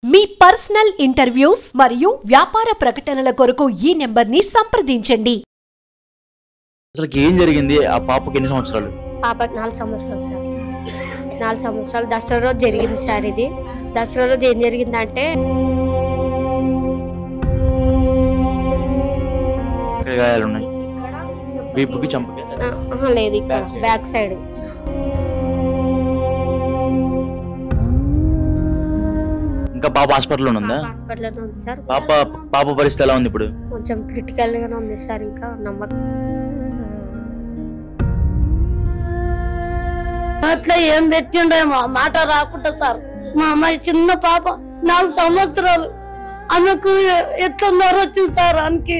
మీ personal interviews మరియు వ్యాపార ప్రకటనల కొరకు ఈ నెంబర్ని సంప్రదించండి అసలు ఏం జరిగింది ఆ పాపకి ఎన్ని సంవత్సరాలు పాపకి నాలుగు సంవత్సరాలు సార్ నాలుగు సంవత్సరాలు దసరా రోజు జరిగింది సార్ ఇది దసరా రోజు ఏం జరిగిందంటే ఇక్కడ గాయాలు ఉన్నాయి ఇక్కడ వీపుకి చంపకి ఆ, ఆహా, లేదు ఇక్కడ Back side. బ్యాక్ సైడ్ ఇంకా పాప హాస్పిటల్లో ఉందా హాస్పిటల్ ఉంది సార్ పాప పాప పరిస్థితి ఎలా ఉంది ఇప్పుడు కొంచెం క్రిటికల్ గానే ఉంది సార్ ఇంకా నమ్మకం అట్లా ఏం పెట్టిండేమో మాట రాకుండా సార్ మా అమ్మాయి చిన్న పాప నాలుగు సంవత్సరాలు ఆమెకు ఎట్లున్నారో చూసారు అనికి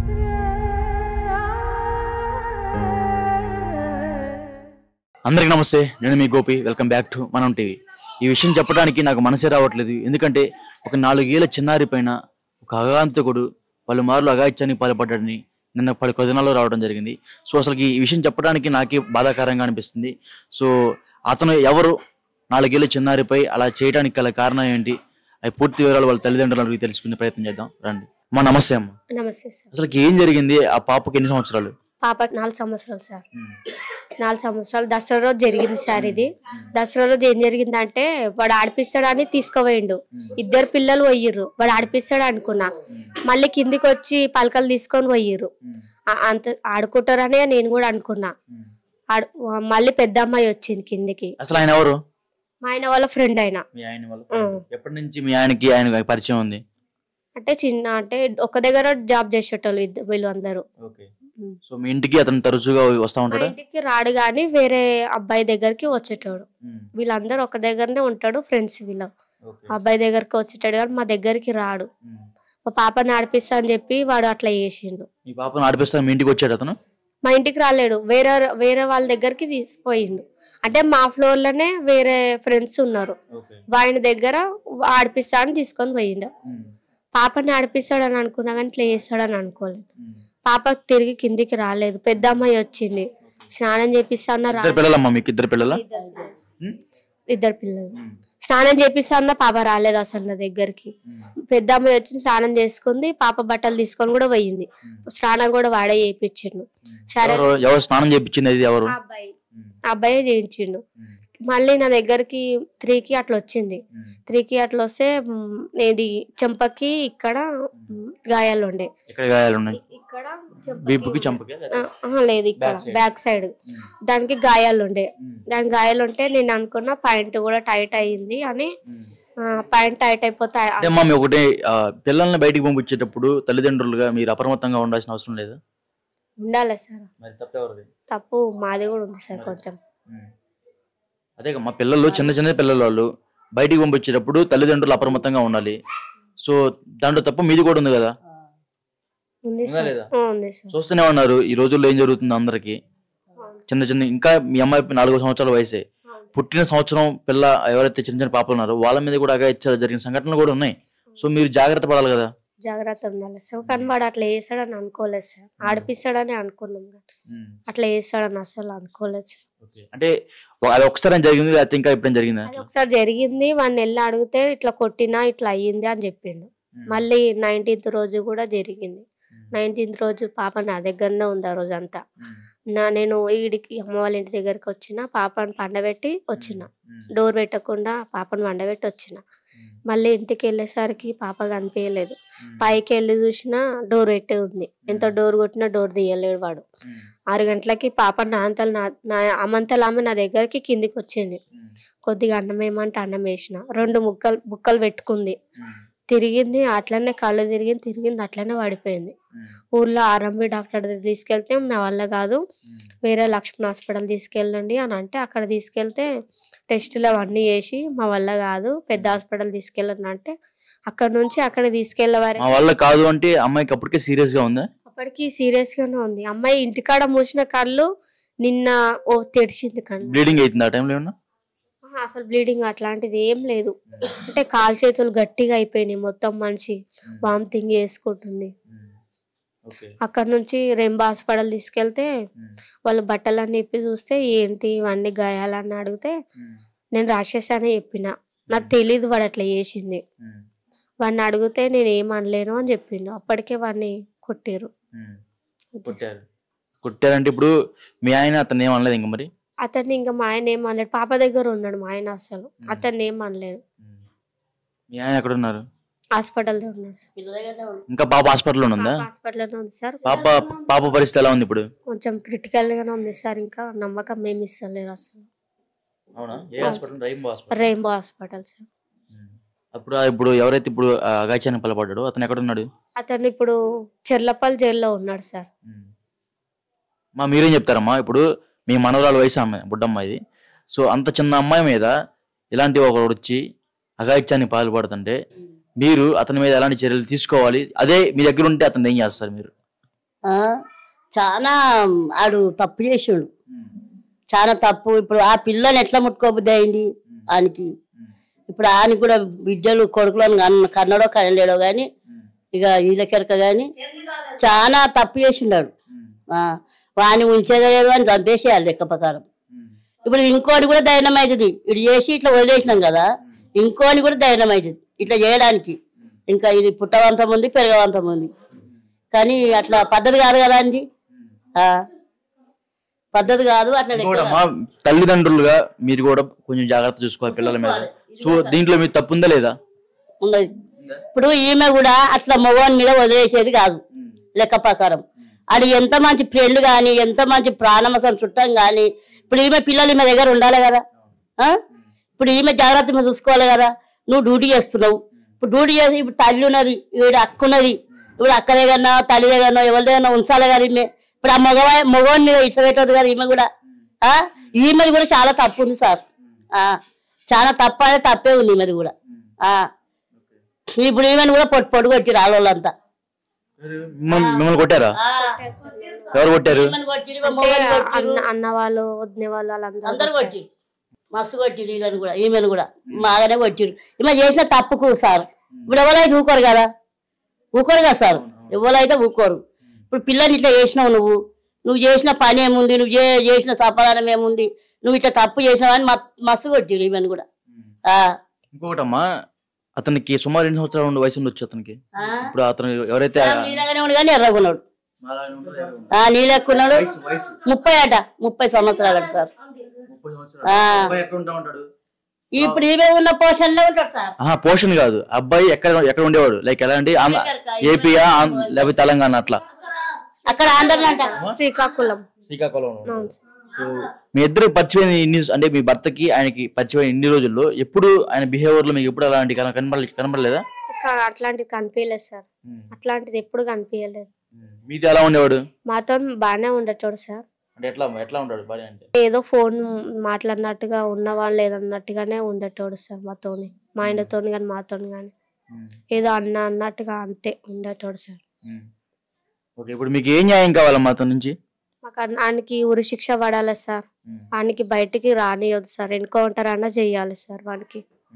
అందరికి నమస్తే నేను మీ Gopi welcome back to Manam TV ఈ విషయం చెప్పడానికి నాకు మనసే రావట్లేదు ఎందుకంటే ఒక నాలుగేళ్ల చిన్నారి పైన ఒక అగాంతకుడు పలుమార్లు అగాయిత్యానికి పాల్పడ్డాడని నిన్న పది కొదినాల్లో రావడం జరిగింది సో అసలు ఈ విషయం చెప్పడానికి నాకే బాధాకరంగా అనిపిస్తుంది సో అతను ఎవరు నాలుగేళ్ల చిన్నారిపై అలా చేయడానికి గల కారణం ఏంటి అవి పూర్తి వివరాలు వాళ్ళ తల్లిదండ్రులను అడిగి తెలుసుకునే ప్రయత్నం చేద్దాం రండి మా నమస్తే అమ్మ నమస్తే సార్ అసలు ఏం జరిగింది ఆ పాపకి ఎన్ని సంవత్సరాలు పాపకి నాలుగు సంవత్సరాలు సార్ నాలుగు సంవత్సరాలు దసరా రోజు జరిగింది సార్ ఇది దసరా రోజు ఏం జరిగిందంటే వాడు ఆడిపిస్తాడని తీసుకుపోయిండు ఇద్దరు పిల్లలు పోయిర్రు వాడు ఆడిపిస్తాడు అనుకున్నా మళ్ళీ కిందికి వచ్చి పలకలు తీసుకొని పోయిర్రు ఆ- అంత ఆడుకుంటారనే నేను కూడా అనుకున్నా ఆడు మళ్ళీ పెద్ద అమ్మాయి వచ్చింది కిందికి అసలు ఆయన ఎవరు మా ఆయన వాళ్ళ ఫ్రెండ్ అయిన మీ ఆయన వాళ్ళ ఆ. friend. ఎప్పటి నుంచి మీ ఆయనకి ఆయన పరిచయం ఉంది అంటే చిన్న అంటే ఒక దగ్గర జాబ్ చేసేటోళ్ళు ఇద్దరు వీళ్ళు అందరూ ఓకే ఉమ్. సో మీ ఇంటికి అతను తరచుగా వస్తా మా ఉంటాడా ఇంటికి రాడు కానీ వేరే అబ్బాయి దగ్గరికి వచ్చేటోడు వీళ్ళందరూ ఒక దగ్గరనే ఉంటాడు ఫ్రెండ్స్ వీళ్ళ అబ్బాయి దగ్గరికి వచ్చేటాడు కానీ మా దగ్గరికి రాడు మా పాపని ఆడిపిస్తా అని చెప్పి వాడు అట్లా చేసిండు మీ పాపను ఆడిపిస్తా మీ ఇంటికి వచ్చాడు అతను మా ఇంటికి రాలేడు వేరే వేరే వాళ్ళ దగ్గరికి తీసిపోయిండు అంటే మా ఫ్లోర్ లోనే వేరే ఫ్రెండ్స్ ఉన్నారు వాడి దగ్గర ఆడిపిస్తా అని తీసుకొని పోయిండు పాపని ఆడిపిస్తాడని అనుకున్నా కానీ ఇట్లా చేస్తాడని అనుకోలేదు పాప తిరిగి కిందికి రాలేదు పెద్ద అమ్మాయి వచ్చింది స్నానం చేపిస్తా అన్న రా ఇద్దరు పిల్లలమ్మా మీకు ఇద్దరు పిల్లల ఇద్దరు పిల్లలు స్నానం చేపిస్తా అన్న పాప రాలేదు అసలు నా దగ్గరికి పెద్ద అమ్మాయి వచ్చి స్నానం చేసుకుంది పాప బట్టలు తీసుకొని కూడా పోయింది స్నానం కూడా వాడే చేయించిండు సరే ఎవరు ఎవరు స్నానం చేయించింది అది ఎవరు ఆ అబ్బాయి ఆ అబ్బాయే చేయించిండు మళ్ళీ నా దగ్గరికి త్రీకి అట్లా వచ్చింది త్రీకి అట్లా వస్తే మ్, ఇది చెంపకి ఇక్కడ మ్, గాయాలు ఉండే ఎక్కడ గాయాలు ఉన్నాయి ఇక్కడ వీపుకి చంపకి ఆ, ఆహా, లేదు ఇక్కడ Back side. బ్యాక్ సైడ్ దానికి గాయాలు ఉండే దానికి గాయాలు ఉంటే నేను అనుకున్న పాయింట్ కూడా టైట్ అయ్యింది అని పాయింట్ టైట్ అయిపోతే అంటే అమ్మా మీ ఒకటే ఆ, పిల్లల్ని బయటికి పంపించేటప్పుడు తల్లిదండ్రులుగా మీరు అప్రమత్తంగా ఉండాల్సిన అవసరం లేదు ఉండాలి సార్ మరి తప్పెవరిది తప్పు మాది కూడా ఉంది సార్ కొంచెం అదే మా పిల్లలు చిన్న చిన్న పిల్లల వాళ్ళు బయటికి పంపించేటప్పుడు తల్లిదండ్రులు అప్రమత్తంగా ఉండాలి సో దాంట్లో తప్ప మీది కూడా ఉంది కదా ఉంది ఉందా సార్ లేదా? ఆ, ఉంది సార్ చూస్తూనే ఉన్నారు ఈ రోజుల్లో ఏం జరుగుతుంది అందరికి చిన్న చిన్న ఇంకా మీ అమ్మాయి నాలుగో సంవత్సరాల వయసే పుట్టిన సంవత్సరం పిల్ల ఎవరైతే చిన్న చిన్న పాపలు ఉన్నారో వాళ్ళ మీద కూడా అగాయిత్యాలు జరిగిన సంఘటనలు కూడా ఉన్నాయి సో మీరు జాగ్రత్త పడాలి కదా జాగ్రత్త ఉండాలి సార్ కానీ వాడు అట్లా చేస్తాడని అనుకోలేదు సార్ ఆడిపిస్తాడని అనుకున్నాం కానీ అట్లా చేస్తాడని అసలు అనుకోలేదు సార్ ఓకే. అంటే అది ఒకసారి అని జరిగింది లేకపోతే ఇంకా ఎప్పుడైనా జరిగిందా అది ఒకసారి జరిగింది వాడిని వెళ్ళి అడిగితే ఇట్లా కొట్టినా ఇట్లా అయ్యింది అని చెప్పిండు మళ్ళీ నైన్టీన్త్ రోజు కూడా జరిగింది నైన్టీన్త్ రోజు పాప నా దగ్గరనే ఉంది ఆ రోజు అంతా నా నేను ఈడికి అమ్మ వాళ్ళ ఇంటి దగ్గరికి వచ్చిన పాపను పండబెట్టి వచ్చిన డోర్ పెట్టకుండా పాపను వండబెట్టి వచ్చిన మళ్ళీ ఇంటికి వెళ్ళేసరికి పాప కనిపించలేదు పైకి వెళ్ళి చూసినా డోర్ పెట్టే ఉంది ఎంత డోర్ కొట్టినా డోర్ తీయలేడు వాడు ఆరు గంటలకి పాప నా అంతలు నా నా అమ్మంతలు ఆమె నా దగ్గరికి కిందికి వచ్చింది కొద్దిగా అన్నం వేయమంటే అన్నం వేసిన రెండు ముక్కలు ముక్కలు పెట్టుకుంది తిరిగింది అట్లనే కళ్ళు తిరిగింది తిరిగింది అట్లనే పడిపోయింది ఊర్లో ఆర్ఎంబి డాక్టర్ దగ్గర తీసుకెళ్తే నా వల్ల కాదు వేరే లక్ష్మణ్ హాస్పిటల్ తీసుకెళ్ళండి అని అంటే అక్కడ తీసుకెళ్తే టెస్టులు అవన్నీ చేసి మా వల్ల కాదు పెద్ద హాస్పిటల్ తీసుకెళ్ళండి అంటే అక్కడ నుంచి అక్కడ తీసుకెళ్ళేవారు మా వల్ల కాదు అంటే అమ్మాయికి అప్పటికే సీరియస్ గా ఉందా అప్పటికి సీరియస్ గానే ఉంది అమ్మాయి ఇంటికాడ మూసిన కళ్ళు నిన్న ఓ తెరిచింది కళ్ళు బ్లీడింగ్ అవుతుంది ఆ టైంలో ఏమన్నా ఆహా, అసలు బ్లీడింగ్ అట్లాంటిది ఏం లేదు అంటే కాలు చేతులు గట్టిగా అయిపోయినాయి మొత్తం మనిషి వామిటింగ్ చేసుకుంటుంది ఓకే అక్కడ నుంచి రెంబ హాస్పిటల్ తీసుకెళ్తే వాళ్ళు బట్టలన్నీ ఇప్పి చూస్తే ఏంటి ఇవన్నీ గాయాలని అడిగితే నేను రాసేసానే చెప్పిన నాకు తెలీదు వాడు అట్లా చేసింది వాడిని అడిగితే నేను ఏం అనలేను అని చెప్పిండు అప్పటికే వాడిని కొట్టిరు ఉమ్. కొట్టారు కొట్టారంటే ఇప్పుడు మీ ఆయన అతను ఏం అనలేదు ఇంక మరి అతన్ని ఇంకా మా ఆయన ఏం అనలేడు పాప దగ్గర ఉన్నాడు మా ఆయన అసలు అతన్ని ఏం అనలేదు ఉమ్. మీ ఆయన ఎక్కడ ఉన్నారు హాస్పిటల్ ఉన్నాడు సార్ ఇంకా పాప హాస్పిటల్లో ఉందా హాస్పిటల్ ఉంది సార్ పాప పాప పరిస్థితి ఎలా ఉంది ఇప్పుడు కొంచెం క్రిటికల్ గానే ఉంది సార్ ఇంకా నమ్మకం ఏమి ఇస్తలేరు అసలు అవునా ఏ hospital rainbow hospital rainbow hospital sir అప్పుడు ఆ ఇప్పుడు ఎవరైతే ఇప్పుడు అగాచానికి పలపడ్డాడో అతను ఎక్కడ ఉన్నాడు అతను ఇప్పుడు చెర్లపల్లి జైల్లో ఉన్నాడు సార్ మా మీరేం చెప్తారమ్మా ఇప్పుడు మీ మనవరాలు వయసు అమ్మాయి బుడ్డమ్మాయి ఇది సో అంత చిన్న అమ్మాయి మీద ఇలాంటి ఒకడు వచ్చి అగాయిత్యానికి పాల్పడుతుంటే మీరు అతని మీద ఎలాంటి చర్యలు తీసుకోవాలి అదే మీ దగ్గర ఉంటే అతను ఏం చేస్తారు మీరు ఆ, చాలా ఆడు తప్పు చేసిండు చాలా తప్పు ఇప్పుడు ఆ పిల్లని ఎట్లా ముట్టుకోబుద్ది అయింది ఆయనకి ఇప్పుడు ఆయన కూడా బిడ్డలు కొడుకులను కన్న- కన్నడో కనలేడో గాని ఇక వీళ్ళకెరక గాని చాలా తప్పు చేసిండాడు ఆ, వాని ఉంచేదేదో అని చంపేసేయాలి లెక్క ప్రకారం ఇప్పుడు ఇంకోటి కూడా ధైర్యం అవుతుంది ఇటు చేసి ఇట్లా వదిలేసినాం కదా ఇంకోని కూడా ధైర్యం అవుతుంది ఇట్లా చేయడానికి ఇంకా ఇది పుట్టవంతం ఉంది పెరగవంతం ఉంది కానీ అట్లా పద్ధతి కాదు కదా అండి ఆ, పద్ధతి కాదు అట్లా లెక్క కూడా మా తల్లిదండ్రులుగా మీరు కూడా కొంచెం జాగ్రత్త చూసుకోవాలి పిల్లల మీద సో దీంట్లో మీరు తప్పు ఉందా లేదా ఉన్నది ఇప్పుడు ఈమె కూడా అట్లా మగవాని మీద వదిలేసేది కాదు లెక్క ప్రకారం అది ఎంత మంచి ఫ్రెండ్ కానీ ఎంత మంచి ప్రాణం అసలు చుట్టం కానీ ఇప్పుడు ఈమె పిల్లలు ఈమె దగ్గర ఉండాలి కదా ఆ? ఇప్పుడు ఈమె జాగ్రత్త మీద చూసుకోవాలి కదా నువ్వు డ్యూటీ చేస్తున్నావు ఇప్పుడు డ్యూటీ చేసి ఇప్పుడు తల్లి ఉన్నది ఈవిడ అక్క ఉన్నది ఇప్పుడు అక్క దగ్గరనో తల్లి దగ్గరనో ఎవరి దగ్గర ఉంచాలి కదా ఈమె ఇప్పుడు ఆ మగవా మగవాని మీద ఇచ్చబెట్టదు కదా ఈమె కూడా ఆ ఈమెది కూడా చాలా తప్పు ఉంది సార్ ఆ చాలా తప్పు అనేది తప్పే ఉంది ఈమెది కూడా ఆ ఇప్పుడు ఈమెను కూడా పొట్టు పొట్టు కొట్టిరు ఆడవాళ్ళంతా మిమ్మల్ని మిమ్మల్ని కొట్టారా ఎవరు కొట్టారు అంటే అన్న అన్న వాళ్ళు వదిన వాళ్ళు వాళ్ళందరూ అందరు కొట్టిరు మస్తు కొట్టిరు వీళ్ళని కూడా ఈమెను కూడా బాగానే కొట్టిరు ఈమె చేసిన తప్పుకు సార్ ఇప్పుడు ఎవరైతే ఊకోరు కదా ఊకోరు కదా సార్ ఎవరైతే ఊకోరు ఇప్పుడు పిల్లని ఇట్లా చేసినావు నువ్వు నువ్వు చేసిన పని ఏముంది నువ్వు చే- చేసిన సమాధానం ఏముంది నువ్వు ఇట్లా తప్పు చేసినావు అని మస్తు- మస్తు కొట్టిరు ఈమెను కూడా ఆ. ఇంకొకటమ్మా అతనికి సుమారు ఎన్ని సంవత్సరాలు ఉండే వయసు ఉండొచ్చు అతనికి ఆ. ఇప్పుడు అతను ఎవరైతే నీలాగానే ఉండు కానీ ఎర్రగున్నాడు ఆ నీలెక్కున్నాడు ముప్పై అట ముప్పై సంవత్సరాలు అట సార్ ఆ. ఇప్పుడు ఈమె ఉన్న పోషణలో ఉంటాడు సార్ ఆహా, పోషన్ కాదు అబ్బాయి ఎక్కడ ఎక్కడ ఉండేవాడు లైక్ ఎలా అంటే ఆంధ్ర- ఏపీయా ఆంధ్ర- లేకపోతే తెలంగాణ అట్లా అక్కడ ఆంధ్రలో అంట శ్రీకాకుళం శ్రీకాకుళం అవును సార్. సో మీ ఇద్దరు పరిచయం ఇన్ని అంటే మీ భర్తకి ఆయనకి పరిచయం ఇన్ని రోజుల్లో ఎప్పుడు ఆయన బిహేవియర్ లో మీకు ఎప్పుడు అలాంటి కన- కనబడలే కనబడలేదా ఇంకా అట్లాంటిది కనిపించలేదు సార్ అట్లాంటిది ఎప్పుడు కనిపించలేదు మీది ఎలా ఉండేవాడు మాతో బాగానే ఉండేటోడు సార్ అంటే ఎట్లా ఎట్లా ఉంటాడు భార్య అంటే ఏదో ఫోన్ మాట్లాడినట్టుగా ఉన్న వాళ్ళు లేదన్నట్టుగానే ఉండేటోడు సార్ మాతోని మా ఆయనతోని కానీ మాతోని కానీ ఏదో అన్న అన్నట్టుగా అంతే ఉండేటోడు సార్ ఓకే ఇప్పుడు మీకు ఏం న్యాయం కావాలమ్మా అతని నుంచి మాకు అన్న- ఆయనకి ఉరి శిక్ష పడాలి సార్ ఆయనకి బయటికి రానియొద్దు సార్ ఎన్కౌంటర్ అన్నా చెయ్యాలి సార్ వానికి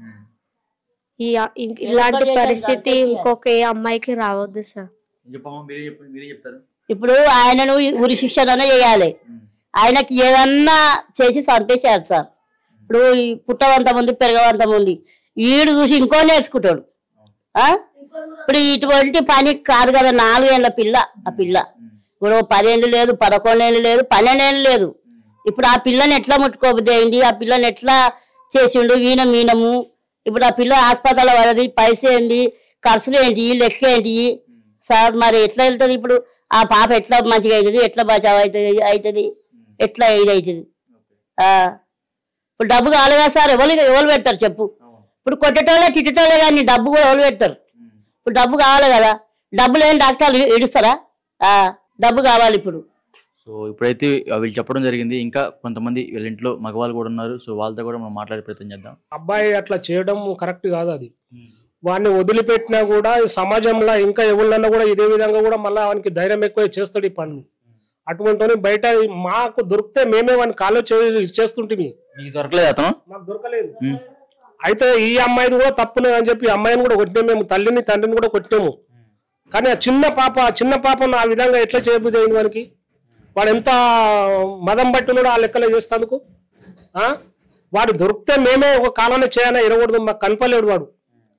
ఈ ఇం- ఇలాంటి పరిస్థితి ఇంకొక ఏ అమ్మాయికి రావద్దు సార్ చెప్పమ్మా మీరే చెప్ప మీరే చెప్తారు ఇప్పుడు ఆయనను ఉరి శిక్షణ చేయాలి ఆయనకి ఏదన్నా చేసి చంపేసేయాలి సార్ ఇప్పుడు ఈ పుట్టవంత ఉంది పెరగవంత ఉంది ఈడు చూసి ఇంకో నేర్చుకుంటాడు ఆ? ఇప్పుడు ఇటువంటి పని కాదు కదా నాలుగేళ్ల పిల్ల ఆ పిల్ల ఇప్పుడు పదేళ్ళు లేదు పదకొండేళ్ళు లేదు పన్నెండేళ్ళు లేదు ఇప్పుడు ఆ పిల్లని ఎట్లా ముట్టుకోబుద్ది అయింది ఆ పిల్లని ఎట్లా చేసిండు వీణ మీనము ఇప్పుడు ఆ పిల్ల హాస్పిటల్ పడది పైసా ఏంటి ఖర్చులు ఏంటి లెక్క ఏంటి సార్ మరి ఎట్లా వెళ్తుంది ఇప్పుడు ఆ పాప ఎట్లా మంచిగా అవుతుంది ఎట్లా బచావ్ అవుతుంది అవుతుంది ఎట్లా ఇది అవుతుంది ఆ. ఇప్పుడు డబ్బు కాలేదా సార్ ఎవరు ఎవరు పెడతారు చెప్పు ఇప్పుడు కొట్టేటోళ్ళే తిట్టేటోళ్ళే కానీ డబ్బు కూడా ఎవరు పెడతారు ఇప్పుడు డబ్బు కావాలి కదా డబ్బు లేని డాక్టర్లు ఇడుస్తారా ఆ, డబ్బు కావాలి ఇప్పుడు సో ఇప్పుడైతే వీళ్ళు చెప్పడం జరిగింది ఇంకా కొంతమంది వీళ్ళ ఇంట్లో మగవాళ్ళు కూడా ఉన్నారు సో వాళ్ళతో కూడా మనం మాట్లాడే ప్రయత్నం చేద్దాం అబ్బాయి అట్లా చేయడం కరెక్ట్ కాదు అది వాడిని వదిలిపెట్టినా కూడా ఈ సమాజంలో ఇంకా ఎవరినన్నా కూడా ఇదే విధంగా కూడా మళ్ళీ వానికి ధైర్యం ఎక్కువ చేస్తాడు ఈ పని అటువంటి బయట మాకు దొరికితే మేమే వాడిని కాలో చేస్తుంటిమి మీకు దొరకలేదు అతను మాకు దొరకలేదు అయితే ఈ అమ్మాయిది కూడా తప్పునే అని చెప్పి ఈ అమ్మాయిని కూడా కొట్టినాము మేము తల్లిని తండ్రిని కూడా కొట్టినాము కానీ ఆ చిన్న పాప ఆ చిన్న పాపను ఆ విధంగా ఎట్లా చేయబుద్ధి అయింది వానికి వాడు ఎంత మదం పట్టున్నాడో ఆ లెక్కలో చేస్తందుకు ఆ? వాడు దొరికితే మేమే ఒక కాలాన్ని చేయనా ఇరగకూడదు మాకు కనపలేడు వాడు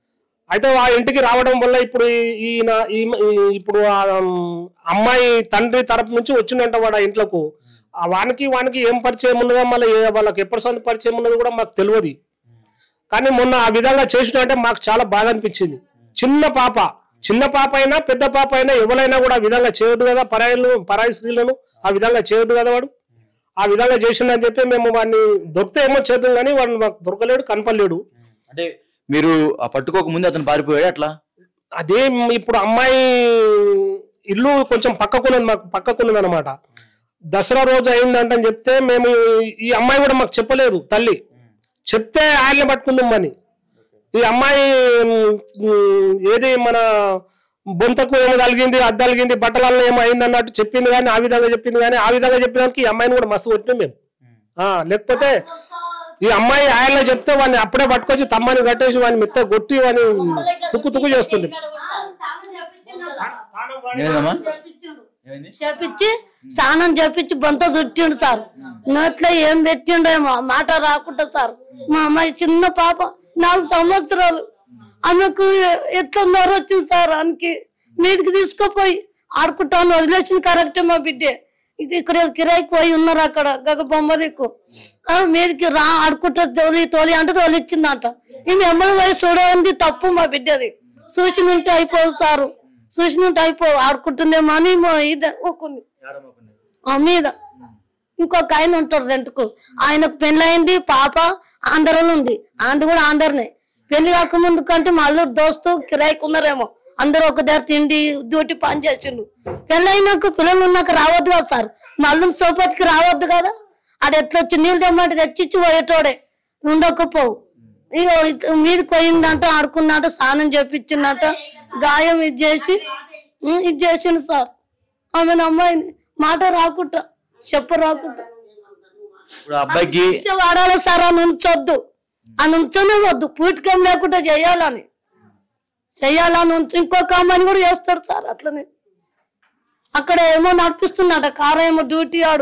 అయితే ఆ ఇంటికి రావడం వల్ల ఇప్పుడు ఈ- ఈయన ఈ- ఈ- ఇప్పుడు ఆ ఉమ్, అమ్మాయి తండ్రి తరపు నుంచి వచ్చిందంట వాడు ఆ ఇంట్లోకు ఆ వానికి వానికి ఏం పరిచయం ఉన్నదో మళ్ళీ ఏ- వాళ్ళకి ఎప్పటి సొంత పరిచయం ఉన్నదో కూడా మాకు తెలియదు కానీ మొన్న ఆ విధంగా చేసిన అంటే మాకు చాలా బాధ అనిపించింది చిన్న పాప చిన్న పాప అయినా పెద్ద పాప అయినా ఎవరైనా కూడా ఆ విధంగా చేయొద్దు కదా పరాయిలు పరాయి స్త్రీలను ఆ విధంగా చేయొద్దు కదా వాడు ఆ విధంగా చేసిండని చెప్పి మేము వాడిని దొరికితే ఏమో చేద్దాం కానీ వాడిని మాకు దొరకలేడు కనపడలేడు అంటే మీరు ఆ పట్టుకోక ముందు అతను పారిపోయాడు అట్లా అదే ఇప్పుడు అమ్మాయి ఇల్లు కొంచెం పక్కకున్నది మాకు పక్కకున్నది అనమాట దసరా రోజు అయిందంటని చెప్తే మేము ఈ అమ్మాయి కూడా మాకు చెప్పలేదు తల్లి చెప్తే ఆయన్ని పట్టుకుందాం అని ఈ అమ్మాయి ఉమ్, ఏది మన బొంతకు ఏమో కలిగింది అది కలిగింది బట్టలలో ఏమో అయింది అన్నట్టు చెప్పింది కానీ ఆ విధంగా చెప్పింది కానీ ఆ విధంగా చెప్పినానికి ఈ అమ్మాయిని కూడా మస్తు కొట్టినాం మేము ఆ, లేకపోతే ఈ అమ్మాయి ఆయన చెప్తే వాడిని అప్పుడే పట్టుకొచ్చి తమ్మని కట్టేసి వాడిని మెత్త కొట్టి వాడిని తుక్కు తుక్కు చేస్తుంది ఏమైందమ్మా ఏమైంది చేపించి స్నానం చేపించి బొంత చుట్టిండు సార్ నోట్లో ఏం పెట్టిండేమో మాట రాకుండా సార్ మా అమ్మాయి చిన్న పాప నాలుగు సంవత్సరాలు ఆమెకు ఎ- ఎట్లా నోరు వచ్చింది సార్ ఆమెకి మీదికి తీసుకుపోయి ఆడుకుంటాను వదిలేసింది కరెక్టే మా బిడ్డే ఇది ఇక్కడ కిరాయికి పోయి ఉన్నారు అక్కడ గగ బొమ్మ దిక్కు ఆ, మీదికి రా ఆడుకుంటా తోలి తోలి అంటే తోలిచ్చిందంట ఈమె ఎమ్మడి పోయి చూడండి తప్పు మా బిడ్డది చూసి ఉంటే అయిపోవు సారు చూసి ఉంటే అయిపోవు ఆడుకుంటుందేమో అని మా ఇది ఒక్కుంది ఆ మీద ఇంకొక ఆయన ఉంటాడు రెంట్కు ఆయనకు పెళ్ళయింది పాప ఆంధ్రలో ఉంది ఆంధ్ర కూడా ఆంధ్రనే పెళ్లి కాకముందు కంటే మా అల్లుడు దోస్తు కిరాయికి ఉన్నారేమో అందరూ ఒక దగ్గర తిండి డ్యూటీ పని చేసిండు పెళ్ళైనాక పిల్లలు ఉన్నాక రావద్దు కదా సార్ మా అల్లుని సోపతికి రావద్దు కదా ఆడ ఎట్లా వచ్చి నీళ్ళు తెమ్మంటే తెచ్చిచ్చి పోయేటోడే ఉండకపోవు ఇక ఇట్- మీదకి పోయిందంట ఆడుకున్నట్ట స్నానం చేపించిందట గాయం ఇది చేసి ఉం, ఇది చేసిండు సార్ ఆమె అమ్మాయిని మాట రాకుండా చెప్ప రాకుండా ఇప్పుడు ఆ అబ్బాయికి శిక్ష వాడాలి సార్ అని ఉంచొద్దు అని ఉంచనే వద్దు పూటకం లేకుండా చేయాలని చెయ్యాలని ఉంచు ఇంకొక అమ్మాయిని కూడా చేస్తాడు సార్ అట్లనే అక్కడ ఏమో నడిపిస్తున్నాడ కారు ఏమో డ్యూటీ ఆడు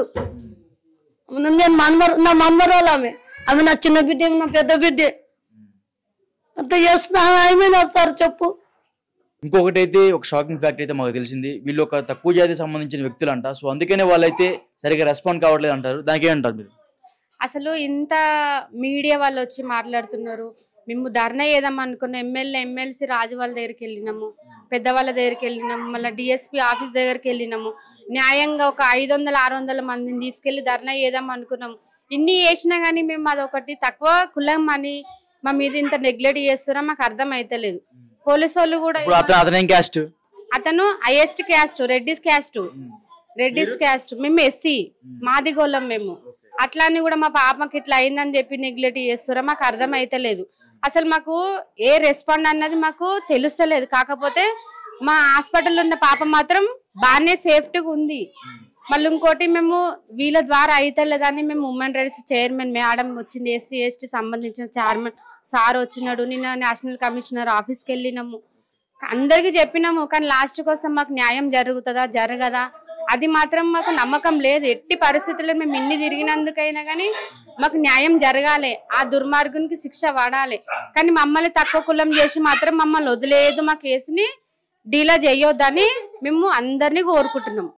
నేను మన్మర నా మన్మరాలు ఆమె ఆమె నా చిన్న బిడ్డ ఏమో నా పెద్ద బిడ్డే అంత చేస్తున్నా ఏమైనా సార్ చెప్పు ఇంకొకటి అయితే ఒక షాకింగ్ ఫ్యాక్ట్ అయితే మాకు తెలిసింది వీళ్ళు ఒక తక్కువ జాతికి సంబంధించిన వ్యక్తులు అంట సో అందుకనే వాళ్ళైతే సరిగా రెస్పాండ్ కావట్లేదు అంటారు దానికి ఏమంటారు మీరు అసలు ఇంత మీడియా వాళ్ళు వచ్చి మాట్లాడుతున్నారు మేము ధర్నా చేద్దాం అనుకున్న ఎమ్మెల్యే ఎమ్మెల్సీ రాజు వాళ్ళ దగ్గరికి వెళ్ళినాము పెద్దవాళ్ళ దగ్గరికి వెళ్ళినాము మళ్ళీ డిఎస్పీ ఆఫీస్ దగ్గరికి వెళ్ళినాము న్యాయంగా ఒక ఐదు వందల ఆరు వందల మందిని తీసుకెళ్లి ధర్నా చేద్దాం అనుకున్నాము ఇన్ని చేసినా కానీ మేము అదొకటి తక్కువ కులం అని మా మీద ఇంత నెగ్లెక్ట్ చేస్తున్నా మాకు అర్థం అయితలేదు పోలీసు వాళ్ళు కూడా ఇప్పుడు అతను అతను ఏం క్యాస్ట్ అతను highest caste Reddys caste Reddys caste మేము ఎస్సీ మాది గోళం మేము అట్లా అని కూడా మా పాపకి ఇట్లా అయిందని చెప్పి నెగ్లెక్ట్ చేస్తారా మాకు అర్థం అయితలేదు అసలు మాకు ఏ రెస్పాండ్ అన్నది మాకు తెలుస్తలేదు కాకపోతే మా హాస్పిటల్లో ఉన్న పాప మాత్రం బాగానే సేఫ్టీగా ఉంది మళ్ళీ ఇంకోటి మేము వీళ్ళ ద్వారా అయితలేదని మేము ఉమెన్ రైట్స్ చైర్మన్ మేడం వచ్చింది ఎస్సీ ఎస్టీ సంబంధించిన చైర్మన్ సార్ వచ్చినాడు నిన్న నేషనల్ కమిషనర్ ఆఫీస్కి వెళ్ళినాము అందరికి చెప్పినాము కానీ లాస్ట్ కోసం మాకు న్యాయం జరుగుతుందా జరగదా అది మాత్రం మాకు నమ్మకం లేదు ఎట్టి పరిస్థితుల్లో మేము ఇన్ని తిరిగినందుకైనా కానీ మాకు న్యాయం జరగాలి ఆ దుర్మార్గునికి శిక్ష పడాలి కానీ మమ్మల్ని తక్కువ కులం చేసి మాత్రం మమ్మల్ని వదిలేదు మా కేసుని డీలా చేయొద్దని మేము అందరినీ కోరుకుంటున్నాం